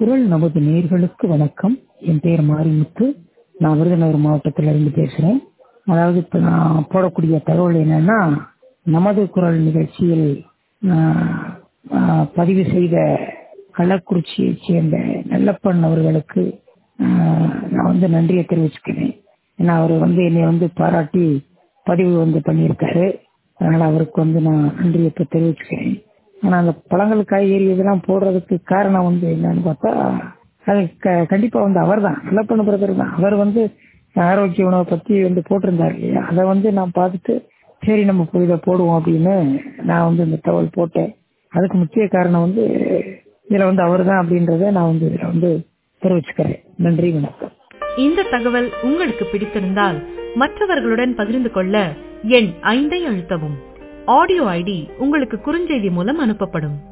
குரல் நமது நேர்களுக்கு வணக்கம் என் பேர் மாரிமுத்து நான் விருதுநகர் மாவட்டத்துல இருந்து பேசுறேன் அதாவது இப்ப நான் போடக்கூடிய தகவல் என்னன்னா நமது குரல் நிகழ்ச்சியில் ஆஹ், ஆஹ், பதிவு செய்த கள்ளக்குறிச்சியைச் சேர்ந்த நல்லப்பன் அவர்களுக்கு ஆஹ், நான் வந்து நன்றியை தெரிவிச்சுக்கிறேன் ஏன்னா அவர் வந்து என்னை வந்து பாராட்டி பதிவு வந்து பண்ணியிருக்காரு அதனால அவருக்கு வந்து நான் நன்றியை இப்ப தெரிவிச்சுக்கிறேன் ஆனா அந்த பழங்கள் காய்கறி இதெல்லாம் போடுறதுக்கு காரணம் வந்து என்னன்னு பார்த்தா அது க- கண்டிப்பா வந்து அவர் தான் நல்லப்பண்ண பிரதர் தான் அவர் வந்து ஆரோக்கிய உணவை பத்தி வந்து போட்டிருந்தார் இல்லையா அதை வந்து நான் பார்த்துட்டு சரி நம்ம போய் இதை போடுவோம் அப்படின்னு நான் வந்து இந்த தகவல் போட்டேன் அதுக்கு முக்கிய காரணம் வந்து இதுல வந்து அவர் தான் அப்படின்றத நான் வந்து இதுல வந்து தெரிவிச்சுக்கிறேன் நன்றி வணக்கம் இந்த தகவல் உங்களுக்கு பிடித்திருந்தால் மற்றவர்களுடன் பகிர்ந்து கொள்ள எண் ஐந்தை அழுத்தவும் ஆடியோ ஐடி உங்களுக்கு குறுஞ்செய்தி மூலம் அனுப்பப்படும்